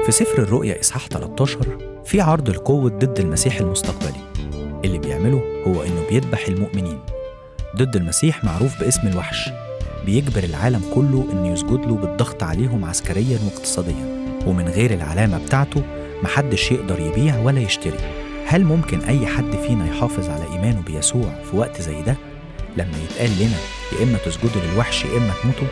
في سفر الرؤيا إصحاح 13 في عرض القوة ضد المسيح المستقبلي اللي بيعمله هو إنه بيذبح المؤمنين ضد المسيح معروف باسم الوحش بيجبر العالم كله إنه يسجد له بالضغط عليهم عسكريا واقتصاديا ومن غير العلامة بتاعته محدش يقدر يبيع ولا يشتري هل ممكن أي حد فينا يحافظ على إيمانه بيسوع في وقت زي ده لما يتقال لنا يا إما تسجدوا للوحش يا إما تموتوا؟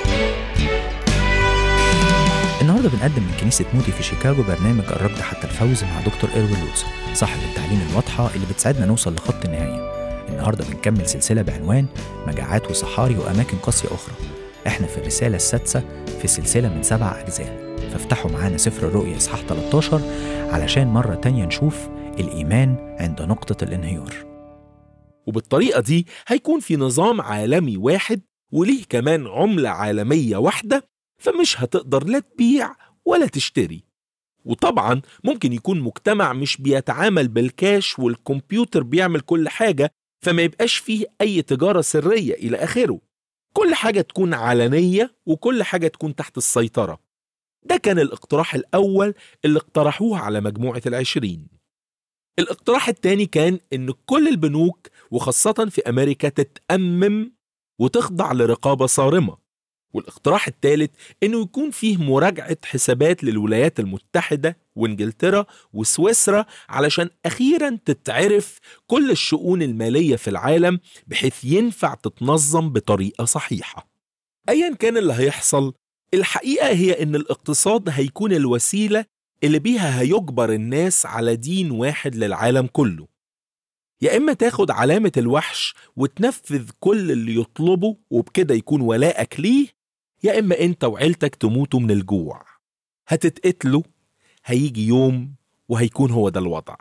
النهارده بنقدم من كنيسة مودي في شيكاغو برنامج الركض حتى الفوز مع دكتور إيروين لوتس صاحب التعليم الواضحة اللي بتساعدنا نوصل لخط النهاية النهارده بنكمل سلسلة بعنوان مجاعات وصحاري وأماكن قاسية أخرى احنا في الرسالة السادسة في سلسلة من سبع أجزاء فافتحوا معانا سفر الرؤيا إصحاح 13 علشان مرة تانية نشوف الإيمان عند نقطة الانهيار وبالطريقة دي هيكون في نظام عالمي واحد وليه كمان عملة عالمية واحدة فمش هتقدر لا تبيع ولا تشتري وطبعا ممكن يكون مجتمع مش بيتعامل بالكاش والكمبيوتر بيعمل كل حاجة فما يبقاش فيه أي تجارة سرية إلى آخره كل حاجة تكون علنية وكل حاجة تكون تحت السيطرة ده كان الاقتراح الأول اللي اقترحوه على مجموعة العشرين الاقتراح التاني كان إن كل البنوك وخاصة في أمريكا تتأمم وتخضع لرقابة صارمة والاقتراح الثالث انه يكون فيه مراجعه حسابات للولايات المتحده وانجلترا وسويسرا علشان اخيرا تتعرف كل الشؤون الماليه في العالم بحيث ينفع تتنظم بطريقه صحيحه. ايا كان اللي هيحصل الحقيقه هي ان الاقتصاد هيكون الوسيله اللي بيها هيجبر الناس على دين واحد للعالم كله. يا اما تاخد علامه الوحش وتنفذ كل اللي يطلبه وبكده يكون ولاءك ليه يا إما أنت وعيلتك تموتوا من الجوع هتتقتلوا هيجي يوم وهيكون هو ده الوضع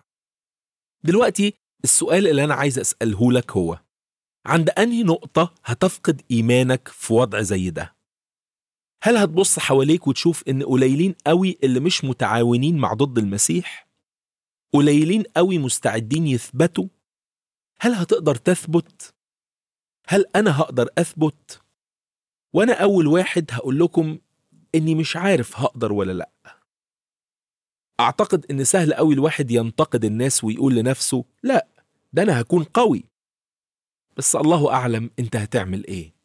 دلوقتي السؤال اللي أنا عايز أسأله لك هو عند أنهي نقطة هتفقد إيمانك في وضع زي ده؟ هل هتبص حواليك وتشوف إن قليلين قوي اللي مش متعاونين مع ضد المسيح؟ قليلين قوي مستعدين يثبتوا؟ هل هتقدر تثبت؟ هل أنا هقدر أثبت؟ وانا اول واحد هقول لكم اني مش عارف هقدر ولا لا اعتقد ان سهل قوي الواحد ينتقد الناس ويقول لنفسه لا ده انا هكون قوي بس الله اعلم انت هتعمل ايه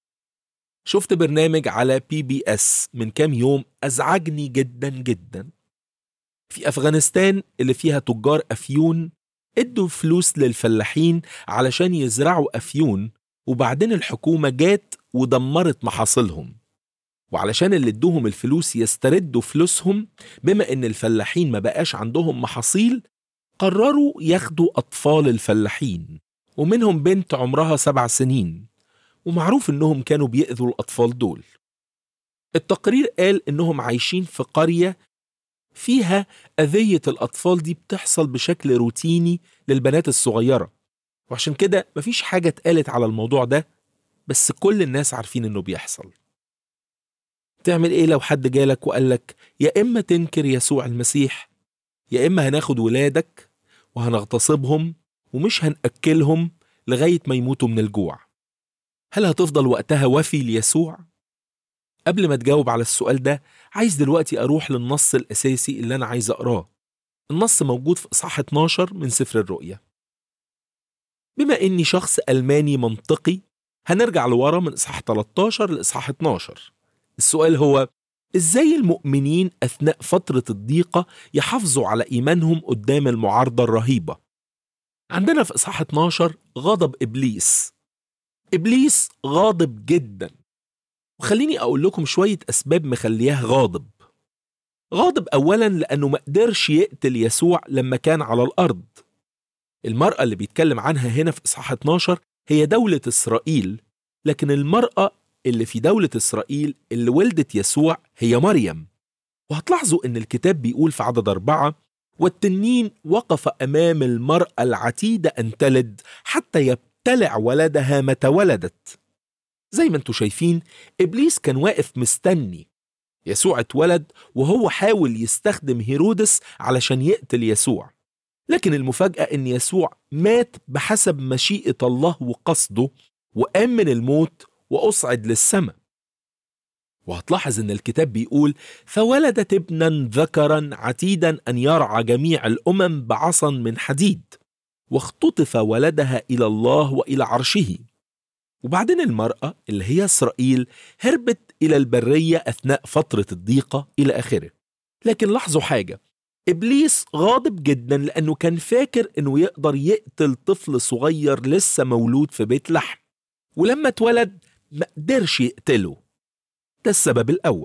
شفت برنامج على بي بي اس من كام يوم ازعجني جدا جدا في افغانستان اللي فيها تجار افيون ادوا فلوس للفلاحين علشان يزرعوا افيون وبعدين الحكومه جات ودمرت محاصيلهم وعلشان اللي ادوهم الفلوس يستردوا فلوسهم بما ان الفلاحين ما بقاش عندهم محاصيل قرروا ياخدوا اطفال الفلاحين ومنهم بنت عمرها سبع سنين ومعروف انهم كانوا بيأذوا الاطفال دول التقرير قال انهم عايشين في قريه فيها اذيه الاطفال دي بتحصل بشكل روتيني للبنات الصغيره وعشان كده مفيش حاجه اتقالت على الموضوع ده بس كل الناس عارفين انه بيحصل تعمل ايه لو حد جالك وقالك يا اما تنكر يسوع المسيح يا اما هناخد ولادك وهنغتصبهم ومش هنأكلهم لغاية ما يموتوا من الجوع هل هتفضل وقتها وفي ليسوع؟ قبل ما تجاوب على السؤال ده عايز دلوقتي أروح للنص الأساسي اللي أنا عايز أقراه النص موجود في إصحاح 12 من سفر الرؤيا بما إني شخص ألماني منطقي هنرجع لورا من إصحاح 13 لإصحاح 12 السؤال هو إزاي المؤمنين أثناء فترة الضيقة يحافظوا على إيمانهم قدام المعارضة الرهيبة عندنا في إصحاح 12 غضب إبليس إبليس غاضب جدا وخليني أقول لكم شوية أسباب مخلياه غاضب غاضب أولا لأنه ما قدرش يقتل يسوع لما كان على الأرض المرأة اللي بيتكلم عنها هنا في إصحاح 12 هي دولة إسرائيل لكن المرأة اللي في دولة إسرائيل اللي ولدت يسوع هي مريم وهتلاحظوا إن الكتاب بيقول في عدد أربعة والتنين وقف أمام المرأة العتيدة أن تلد حتى يبتلع ولدها متى ولدت زي ما انتوا شايفين إبليس كان واقف مستني يسوع اتولد وهو حاول يستخدم هيرودس علشان يقتل يسوع لكن المفاجأة إن يسوع مات بحسب مشيئة الله وقصده وقام من الموت وأصعد للسماء وهتلاحظ ان الكتاب بيقول فولدت ابنا ذكرا عتيدا ان يرعى جميع الامم بعصا من حديد واختطف ولدها الى الله والى عرشه وبعدين المراه اللي هي اسرائيل هربت الى البريه اثناء فتره الضيقه الى اخره لكن لاحظوا حاجه ابليس غاضب جدا لانه كان فاكر انه يقدر يقتل طفل صغير لسه مولود في بيت لحم ولما اتولد ما قدرش يقتله ده السبب الأول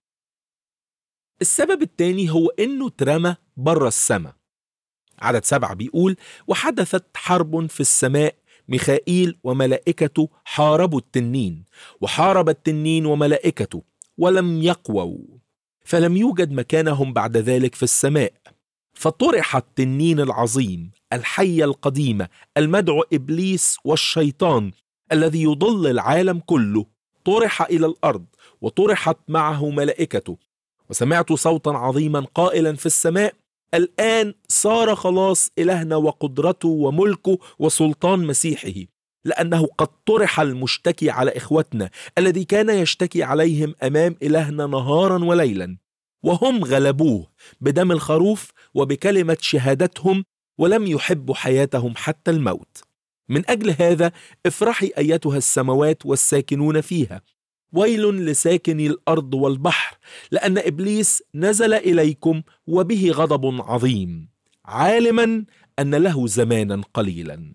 السبب الثاني هو إنه اترمى بره السماء عدد سبعة بيقول وحدثت حرب في السماء ميخائيل وملائكته حاربوا التنين وحارب التنين وملائكته ولم يقووا فلم يوجد مكانهم بعد ذلك في السماء فطرح التنين العظيم الحية القديمة المدعو إبليس والشيطان الذي يضل العالم كله طرح إلى الأرض وطرحت معه ملائكته وسمعت صوتا عظيما قائلا في السماء الآن صار خلاص إلهنا وقدرته وملكه وسلطان مسيحه لأنه قد طرح المشتكي على إخوتنا الذي كان يشتكي عليهم أمام إلهنا نهارا وليلا وهم غلبوه بدم الخروف وبكلمة شهادتهم ولم يحبوا حياتهم حتى الموت من أجل هذا افرحي أيتها السماوات والساكنون فيها ويل لساكني الارض والبحر لان ابليس نزل اليكم وبه غضب عظيم عالما ان له زمانا قليلا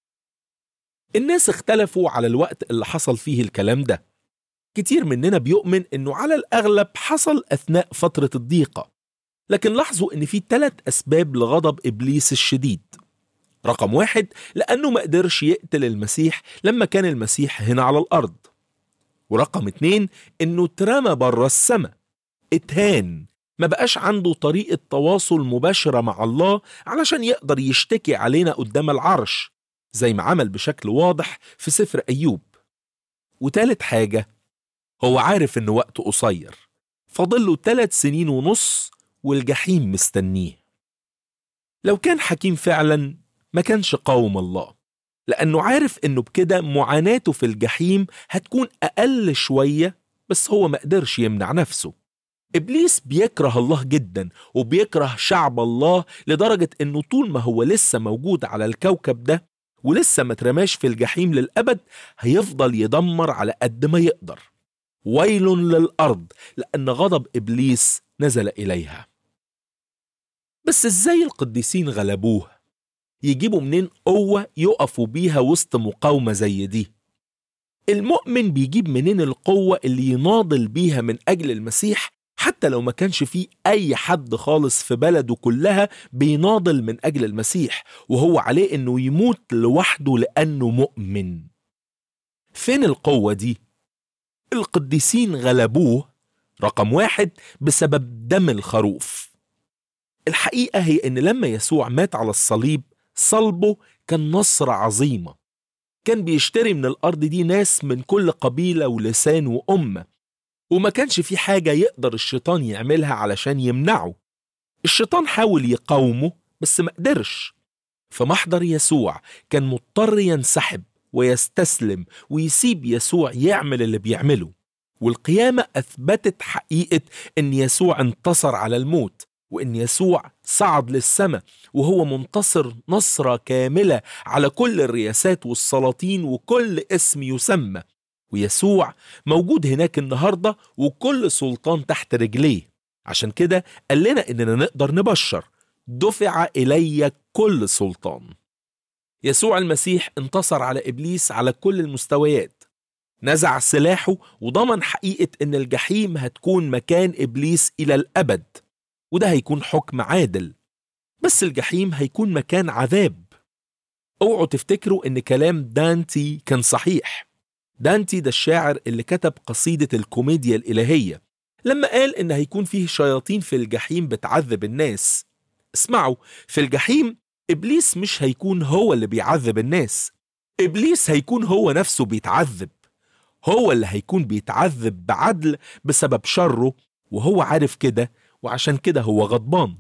الناس اختلفوا على الوقت اللي حصل فيه الكلام ده كتير مننا بيؤمن انه على الاغلب حصل اثناء فتره الضيقه لكن لاحظوا ان في ثلاث اسباب لغضب ابليس الشديد رقم واحد لانه ما قدرش يقتل المسيح لما كان المسيح هنا على الارض ورقم اتنين انه اترمى بره السماء اتهان ما بقاش عنده طريقة تواصل مباشرة مع الله علشان يقدر يشتكي علينا قدام العرش زي ما عمل بشكل واضح في سفر أيوب وتالت حاجة هو عارف إن وقته قصير فاضله تلات سنين ونص والجحيم مستنيه لو كان حكيم فعلا ما كانش قاوم الله لأنه عارف إنه بكده معاناته في الجحيم هتكون أقل شوية بس هو ما قدرش يمنع نفسه إبليس بيكره الله جدا وبيكره شعب الله لدرجة إنه طول ما هو لسه موجود على الكوكب ده ولسه ما ترماش في الجحيم للأبد هيفضل يدمر على قد ما يقدر ويل للأرض لأن غضب إبليس نزل إليها بس إزاي القديسين غلبوه يجيبوا منين قوة يقفوا بيها وسط مقاومة زي دي المؤمن بيجيب منين القوة اللي يناضل بيها من أجل المسيح حتى لو ما كانش فيه أي حد خالص في بلده كلها بيناضل من أجل المسيح وهو عليه إنه يموت لوحده لأنه مؤمن فين القوة دي؟ القديسين غلبوه رقم واحد بسبب دم الخروف الحقيقة هي إن لما يسوع مات على الصليب صلبه كان نصرة عظيمة كان بيشتري من الأرض دي ناس من كل قبيلة ولسان وأمة وما كانش في حاجة يقدر الشيطان يعملها علشان يمنعه الشيطان حاول يقاومه بس ما قدرش فمحضر يسوع كان مضطر ينسحب ويستسلم ويسيب يسوع يعمل اللي بيعمله والقيامة أثبتت حقيقة أن يسوع انتصر على الموت وأن يسوع صعد للسماء وهو منتصر نصرة كاملة على كل الرياسات والسلاطين وكل اسم يسمى ويسوع موجود هناك النهاردة وكل سلطان تحت رجليه عشان كده قال لنا إننا نقدر نبشر دفع إلي كل سلطان يسوع المسيح انتصر على إبليس على كل المستويات نزع سلاحه وضمن حقيقة إن الجحيم هتكون مكان إبليس إلى الأبد وده هيكون حكم عادل بس الجحيم هيكون مكان عذاب اوعوا تفتكروا ان كلام دانتي كان صحيح دانتي ده الشاعر اللي كتب قصيدة الكوميديا الإلهية لما قال إن هيكون فيه شياطين في الجحيم بتعذب الناس اسمعوا في الجحيم إبليس مش هيكون هو اللي بيعذب الناس إبليس هيكون هو نفسه بيتعذب هو اللي هيكون بيتعذب بعدل بسبب شره وهو عارف كده وعشان كده هو غضبان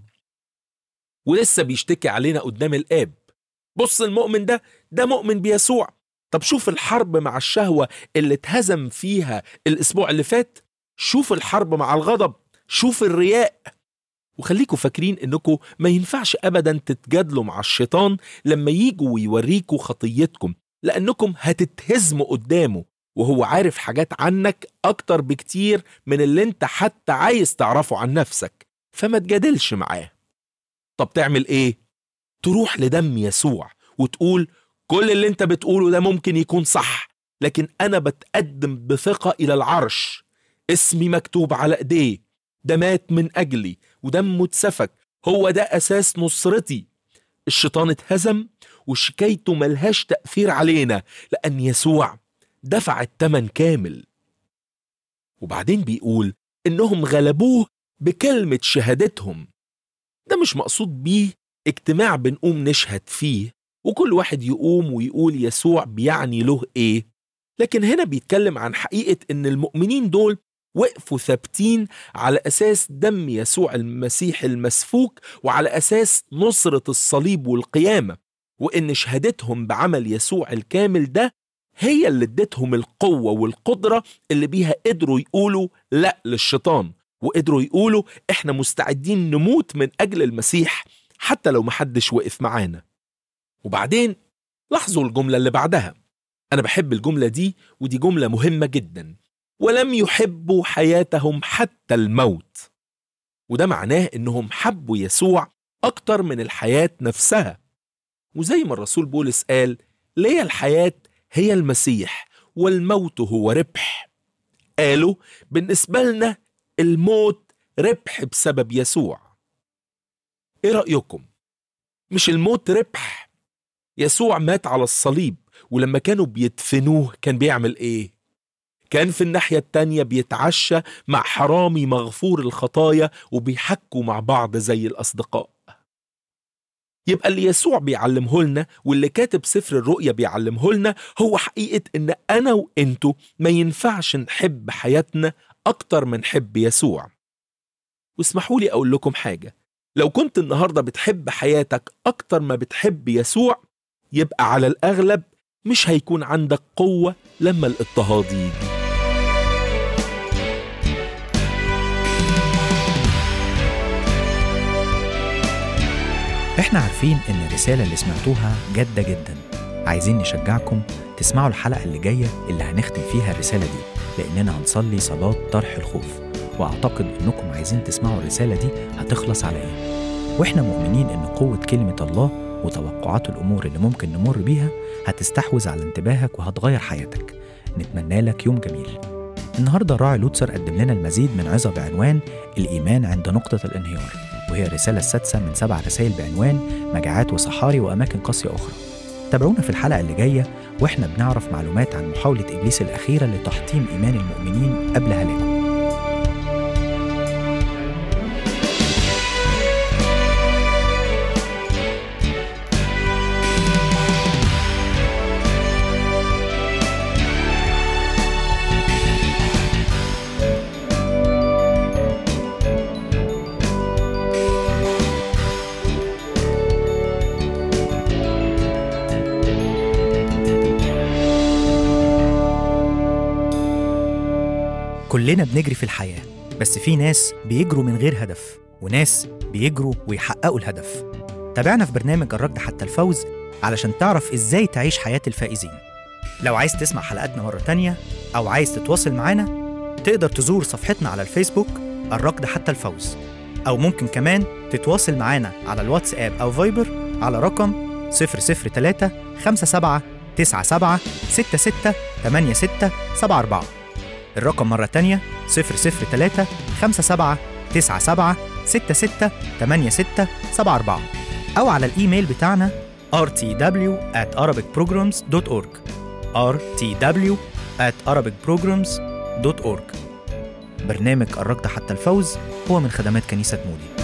ولسه بيشتكي علينا قدام الآب بص المؤمن ده ده مؤمن بيسوع طب شوف الحرب مع الشهوة اللي اتهزم فيها الأسبوع اللي فات شوف الحرب مع الغضب شوف الرياء وخليكم فاكرين انكم ما ينفعش ابدا تتجادلوا مع الشيطان لما يجوا ويوريكوا خطيتكم لانكم هتتهزموا قدامه وهو عارف حاجات عنك اكتر بكتير من اللي انت حتى عايز تعرفه عن نفسك فما تجادلش معاه طب تعمل ايه تروح لدم يسوع وتقول كل اللي انت بتقوله ده ممكن يكون صح لكن انا بتقدم بثقه الى العرش اسمي مكتوب على ايديه ده مات من اجلي ودمه اتسفك هو ده اساس نصرتي الشيطان اتهزم وشكايته ملهاش تاثير علينا لان يسوع دفع الثمن كامل وبعدين بيقول انهم غلبوه بكلمه شهادتهم ده مش مقصود بيه اجتماع بنقوم نشهد فيه وكل واحد يقوم ويقول يسوع بيعني له ايه لكن هنا بيتكلم عن حقيقه ان المؤمنين دول وقفوا ثابتين على اساس دم يسوع المسيح المسفوك وعلى اساس نصره الصليب والقيامه وان شهادتهم بعمل يسوع الكامل ده هي اللي ادتهم القوه والقدره اللي بيها قدروا يقولوا لا للشيطان وقدروا يقولوا احنا مستعدين نموت من اجل المسيح حتى لو محدش وقف معانا وبعدين لاحظوا الجمله اللي بعدها انا بحب الجمله دي ودي جمله مهمه جدا ولم يحبوا حياتهم حتى الموت وده معناه انهم حبوا يسوع اكتر من الحياه نفسها وزي ما الرسول بولس قال ليه الحياه هي المسيح والموت هو ربح قالوا بالنسبه لنا الموت ربح بسبب يسوع ايه رايكم مش الموت ربح يسوع مات على الصليب ولما كانوا بيدفنوه كان بيعمل ايه كان في الناحية التانية بيتعشى مع حرامي مغفور الخطايا وبيحكوا مع بعض زي الأصدقاء يبقى اللي يسوع بيعلمه لنا واللي كاتب سفر الرؤيا بيعلمه لنا هو حقيقة إن أنا وإنتو ما ينفعش نحب حياتنا أكتر من حب يسوع واسمحوا لي أقول لكم حاجة لو كنت النهاردة بتحب حياتك أكتر ما بتحب يسوع يبقى على الأغلب مش هيكون عندك قوة لما الاضطهاد يجي احنا عارفين ان الرسالة اللي سمعتوها جادة جدا عايزين نشجعكم تسمعوا الحلقة اللي جاية اللي هنختم فيها الرسالة دي لأننا هنصلي صلاة طرح الخوف وأعتقد إنكم عايزين تسمعوا الرسالة دي هتخلص على إيه وإحنا مؤمنين إن قوة كلمة الله وتوقعات الأمور اللي ممكن نمر بيها هتستحوذ على انتباهك وهتغير حياتك نتمنى لك يوم جميل النهارده الراعي لوتسر قدم لنا المزيد من عظة بعنوان الإيمان عند نقطة الانهيار وهي الرسالة السادسة من سبع رسائل بعنوان مجاعات وصحاري وأماكن قاسية أخرى تابعونا في الحلقة اللي جاية وإحنا بنعرف معلومات عن محاولة إبليس الأخيرة لتحطيم إيمان المؤمنين قبل هلاكه كلنا بنجري في الحياة بس في ناس بيجروا من غير هدف وناس بيجروا ويحققوا الهدف تابعنا في برنامج الركض حتى الفوز علشان تعرف ازاي تعيش حياة الفائزين لو عايز تسمع حلقاتنا مرة تانية أو عايز تتواصل معانا تقدر تزور صفحتنا على الفيسبوك الركض حتى الفوز أو ممكن كمان تتواصل معانا على الواتساب أو فايبر على رقم 003 57 97 66 86 74 الرقم مرة تانية 003 57 97 66 86 74 أو على الإيميل بتاعنا rtw at arabicprograms.org rtw at arabicprograms.org برنامج الركض حتى الفوز هو من خدمات كنيسة مودي